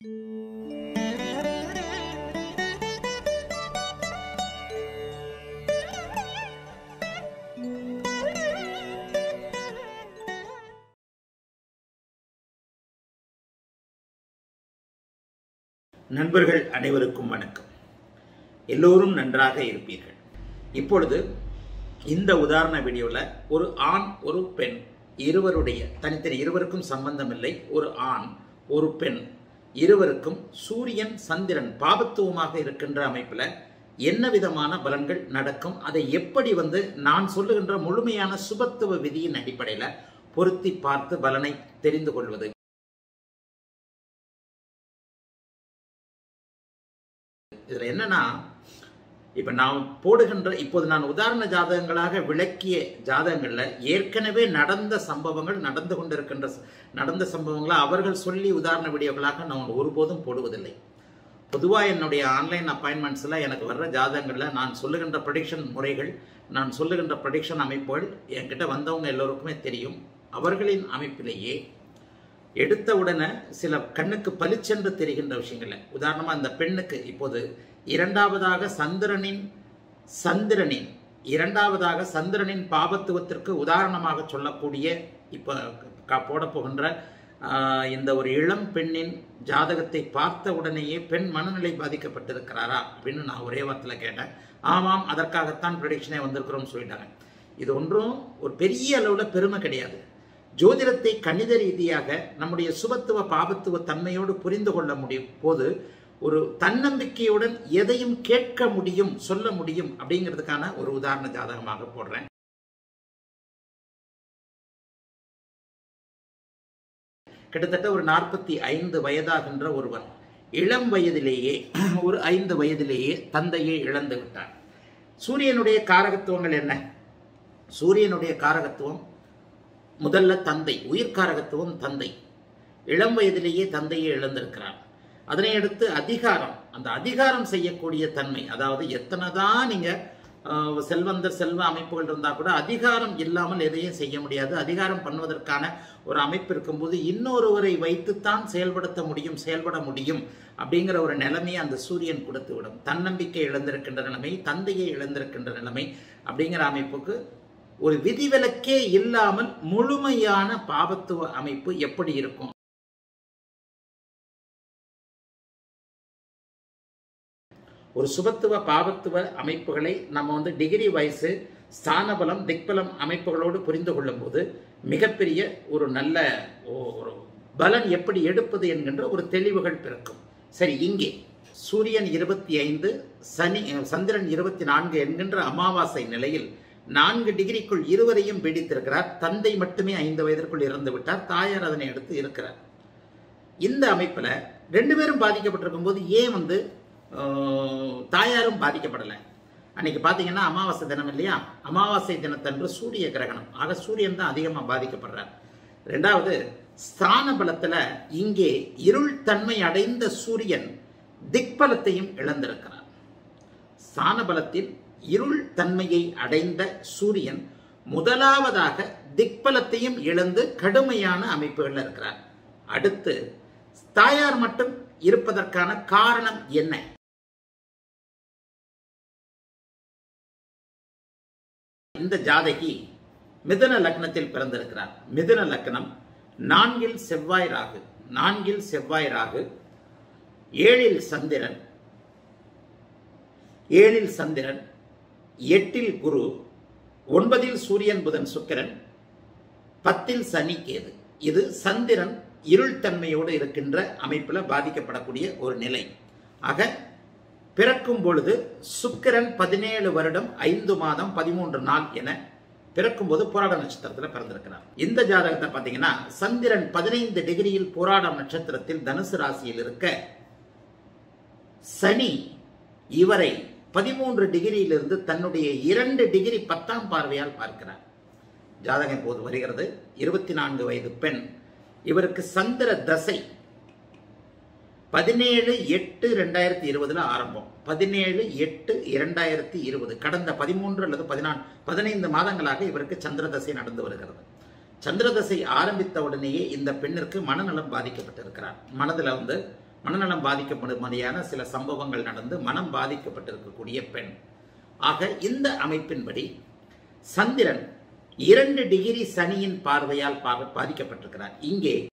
நண்பர்கள் அனைவருக்கும் வணக்கம் எல்லோரும் நன்றாக இருப்பீர்கள் இப்பொழுது இந்த உதாரண வீடியோவில் ஒரு ஆண் ஒரு பெண் இருவருடைய தனித்தனி இருவருக்கும் சம்பந்தம் இல்லை ஒரு ஆண் ஒரு பெண் இருவருக்கும் சூரியன் சந்திரன் பாபத்துவமாக இருக்கின்ற அமைப்பில் என்ன விதமான பலன்கள் நடக்கும் அதை எப்படி வந்து நான் சொல்லுகின்ற முழுமையான சுபத்துவ விதியின் அடிப்படையில் பொருத்தி பார்த்து பலனை தெரிந்து கொள்வது இதில் என்னன்னா இப்போ நான் போடுகின்ற இப்போது நான் உதாரண ஜாதகங்களாக விளக்கிய ஜாதகங்களில் ஏற்கனவே நடந்த சம்பவங்கள் நடந்து கொண்டிருக்கின்ற நடந்த சம்பவங்களை அவர்கள் சொல்லி உதாரண வீடியோக்களாக நான் ஒருபோதும் போடுவதில்லை பொதுவாக என்னுடைய ஆன்லைன் அப்பாயின்மெண்ட்ஸில் எனக்கு வர்ற ஜாதகங்களில் நான் சொல்லுகின்ற ப்ரொடிக்ஷன் முறைகள் நான் சொல்லுகின்ற ப்ரொடிக்ஷன் அமைப்புகள் என்கிட்ட வந்தவங்க எல்லோருக்குமே தெரியும் அவர்களின் அமைப்பிலேயே எடுத்த உடனே சில கண்ணுக்கு பளிச்சென்று தெரிகின்ற விஷயங்கள்ல உதாரணமாக அந்த பெண்ணுக்கு இப்போது இரண்டாவதாக சந்திரனின் சந்திரனின் இரண்டாவதாக சந்திரனின் பாபத்துவத்திற்கு உதாரணமாக சொல்லக்கூடிய இப்போ போட போகின்ற இந்த ஒரு இளம் பெண்ணின் ஜாதகத்தை பார்த்த உடனேயே பெண் மனநிலை பாதிக்கப்பட்டிருக்கிறாரா அப்படின்னு நான் ஒரே வாரத்தில் கேட்டேன் ஆமாம் அதற்காகத்தான் ப்ரொடிக்ஷனே வந்திருக்கிறோம் சொல்லிட்டாங்க இது ஒன்றும் ஒரு பெரிய அளவில் பெருமை கிடையாது ஜோதிடத்தை கணித ரீதியாக நம்முடைய சுபத்துவ பாபத்துவ தன்மையோடு புரிந்து கொள்ள முடியும் போது ஒரு தன்னம்பிக்கையுடன் எதையும் கேட்க முடியும் சொல்ல முடியும் அப்படிங்கிறதுக்கான ஒரு உதாரண ஜாதகமாக போடுறேன் கிட்டத்தட்ட ஒரு நாற்பத்தி ஐந்து வயதாகின்ற ஒருவர் இளம் வயதிலேயே ஒரு ஐந்து வயதிலேயே தந்தையை இழந்து விட்டார் சூரியனுடைய காரகத்துவங்கள் என்ன சூரியனுடைய காரகத்துவம் முதல்ல தந்தை உயிர்காரகத்துவம் தந்தை இளம் வயதிலேயே தந்தையை இழந்திருக்கிறார் அதனை அடுத்து அதிகாரம் அந்த அதிகாரம் செய்யக்கூடிய தன்மை அதாவது எத்தனை தான் நீங்கள் செல்வந்தர் செல்வ அமைப்புகள் இருந்தால் கூட அதிகாரம் இல்லாமல் எதையும் செய்ய முடியாது அதிகாரம் பண்ணுவதற்கான ஒரு அமைப்பு இருக்கும்போது இன்னொருவரை வைத்துத்தான் செயல்படுத்த முடியும் செயல்பட முடியும் அப்படிங்கிற ஒரு நிலைமையை அந்த சூரியன் கொடுத்து விடும் தன்னம்பிக்கை இழந்திருக்கின்ற நிலைமை தந்தையை இழந்திருக்கின்ற நிலைமை அப்படிங்கிற அமைப்புக்கு ஒரு விதிவிலக்கே இல்லாமல் முழுமையான பாபத்துவ அமைப்பு எப்படி இருக்கும் ஒரு சுபத்துவ பாபத்துவ அமைப்புகளை நம்ம வந்து டிகிரி வயசு ஸ்தானபலம் திக்பலம் அமைப்புகளோடு புரிந்து கொள்ளும் போது மிகப்பெரிய ஒரு நல்ல ஒரு பலன் எப்படி எடுப்பது என்கின்ற ஒரு தெளிவுகள் பிறக்கும் சரி இங்கே சூரியன் இருபத்தி ஐந்து சனி சந்திரன் இருபத்தி நான்கு என்கின்ற அமாவாசை நிலையில் நான்கு டிகிரிக்குள் இருவரையும் பீடித்திருக்கிறார் தந்தை மட்டுமே ஐந்து வயதிற்குள் இறந்து விட்டார் தாயார் அதனை எடுத்து இருக்கிறார் இந்த அமைப்பில் ரெண்டு பேரும் பாதிக்கப்பட்டிருக்கும் போது ஏன் வந்து தாயாரும் பாதிக்கப்படலை அன்னைக்கு பார்த்தீங்கன்னா அமாவாசை தினம் இல்லையா அமாவாசை தினத்தன்று சூரிய கிரகணம் ஆக சூரியன் தான் அதிகமாக பாதிக்கப்படுறார் ரெண்டாவது ஸ்தான பலத்தில் இங்கே இருள் தன்மை அடைந்த சூரியன் திக்பலத்தையும் இழந்திருக்கிறார் ஸ்தான பலத்தில் இருள் தன்மையை அடைந்த சூரியன் முதலாவதாக திக்பலத்தையும் இழந்து கடுமையான அமைப்புகள் இருக்கிறார் அடுத்து தாயார் மட்டும் இருப்பதற்கான காரணம் என்ன இந்த ஜாதகி மிதுன லக்னத்தில் பிறந்திருக்கிறார் மிதுன லக்னம் நான்கில் செவ்வாய் ராகு நான்கில் செவ்வாய் ராகு ஏழில் சந்திரன் ஏழில் சந்திரன் எட்டில் குரு ஒன்பதில் சூரியன் புதன் சுக்கிரன் பத்தில் சனி கேது இது சந்திரன் இருள் தன்மையோடு இருக்கின்ற அமைப்பில் பாதிக்கப்படக்கூடிய ஒரு நிலை ஆக பிறக்கும் பொழுது சுக்கிரன் பதினேழு வருடம் ஐந்து மாதம் பதிமூன்று நாள் என பிறக்கும் போது போராட நட்சத்திரத்தில் பிறந்திருக்கிறார் இந்த ஜாதகத்தை பார்த்தீங்கன்னா சந்திரன் பதினைந்து டிகிரியில் போராடம் நட்சத்திரத்தில் தனுசு ராசியில் இருக்க சனி இவரை பதிமூன்று டிகிரியிலிருந்து தன்னுடைய இரண்டு டிகிரி பத்தாம் பார்வையால் பார்க்கிறார் ஜாதகம் இப்போது வருகிறது இருபத்தி நான்கு வயது பெண் இவருக்கு சந்திர தசை பதினேழு எட்டு ரெண்டாயிரத்தி இருபதுல ஆரம்பம் பதினேழு எட்டு இரண்டாயிரத்தி இருபது கடந்த பதிமூன்று அல்லது பதினான்கு பதினைந்து மாதங்களாக இவருக்கு சந்திர தசை நடந்து வருகிறது சந்திர தசை ஆரம்பித்த உடனேயே இந்த பெண்ணிற்கு மனநலம் பாதிக்கப்பட்டிருக்கிறார் மனதில் வந்து மனநலம் பாதிக்கப்படும்படியான சில சம்பவங்கள் நடந்து மனம் பாதிக்கப்பட்டிருக்கக்கூடிய பெண் ஆக இந்த அமைப்பின்படி சந்திரன் இரண்டு டிகிரி சனியின் பார்வையால் பா- பாதிக்கப்பட்டிருக்கிறார் இங்கே